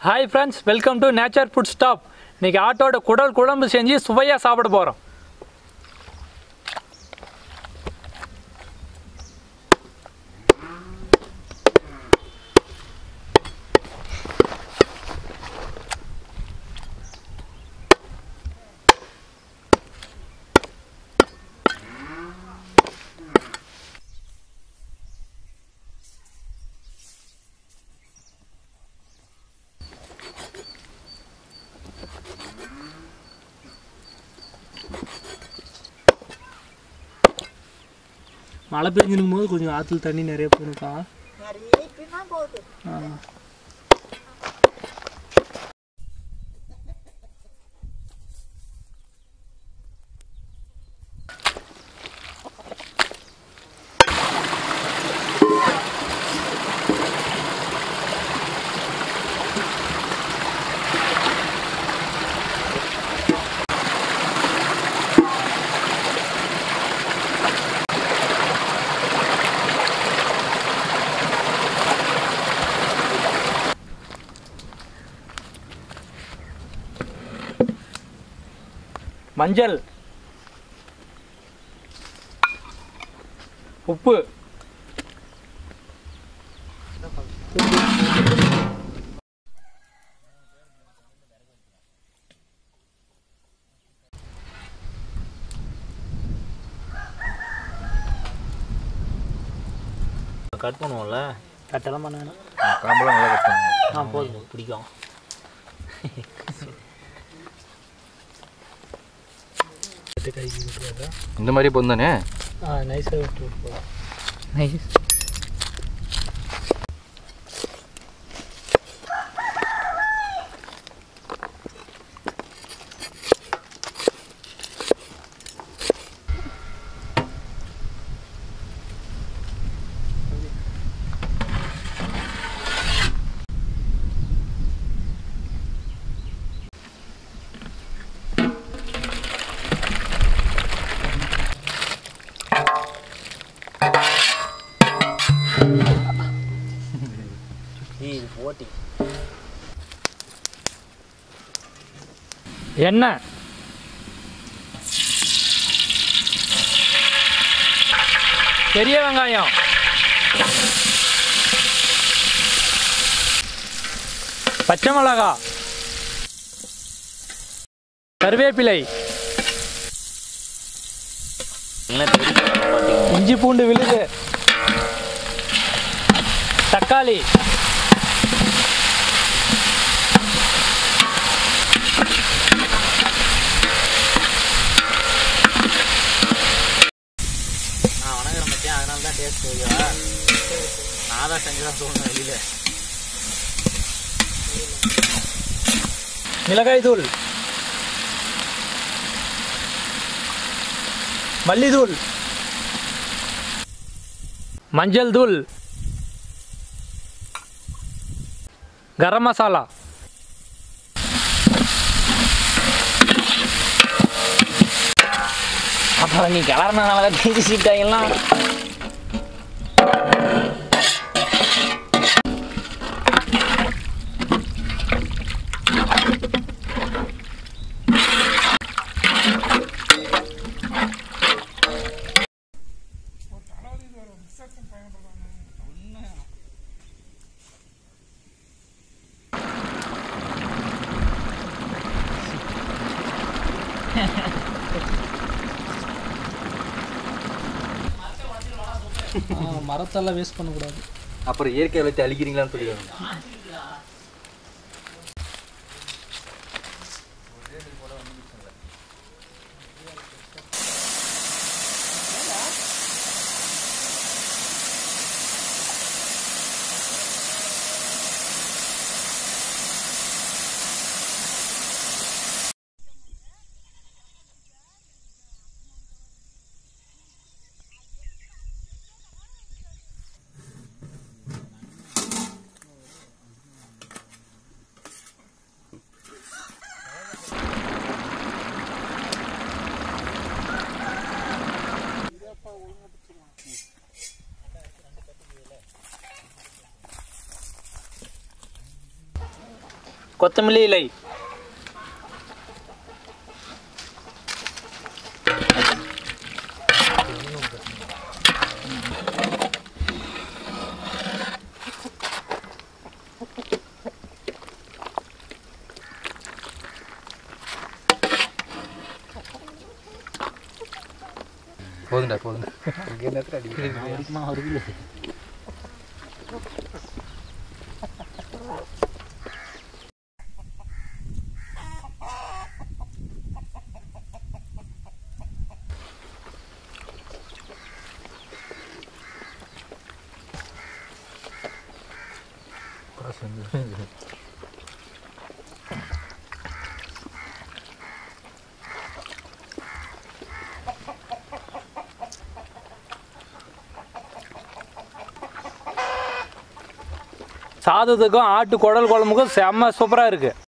hi friends welcome to nature food stop இன்னைக்கு ஆட்டோட குடல் குழம்பு செஞ்சு சுவையாக சாப்பிட போகிறோம் மழை பெஞ்சிருக்கும் போது கொஞ்சம் ஆற்றுல தண்ணி நிறைய போயிருக்கா மஞ்சள் உப்பு கட் பண்ணுவோம்ல கட்டெல்லாம் பண்ண வேணாம் காம்பெல்லாம் நல்லா கட் பண்ணுவோம் ஆ போதும் பிடிக்கும் கை விட்டுறாதா இந்த மாதிரி பொந்தானே ஆ நைஸாக விட்டு விட்டு போதும் நைஸ் இது போட்டி எண்ணெய் பெரிய வெங்காயம் பச்சை மிளகா கருவேப்பிலை என்ன தெரியும் பார்த்தீங்க இஞ்சி பூண்டு விழுது தக்காளி நான் வணங்குற மத்தியம் அதனால தான் டேஸ்ட் ஓகேவா நான் தான் செஞ்சு தான் சொல்லணும் வெளியில் மிளகாய் தூள் மல்லித்தூள் மஞ்சள் தூள் கரம் மசாலா அப்புறம் நீ கிளறினால தான் தெரிஞ்சு சீட்டாங்கலாம் ஆ மரத்தெல்லாம் வேஸ்ட் பண்ணக்கூடாது அப்புறம் இயற்கை வளர்த்து அழிக்கிறீங்களான்னு சொல்லி கொத்தமல்லி இலை போதுண்டா போதுண்டா இங்கே நேரத்தில் அடி சாதத்துக்கும் ஆட்டு குடல் குழம்புக்கும் செம்ம சூப்பராக இருக்குது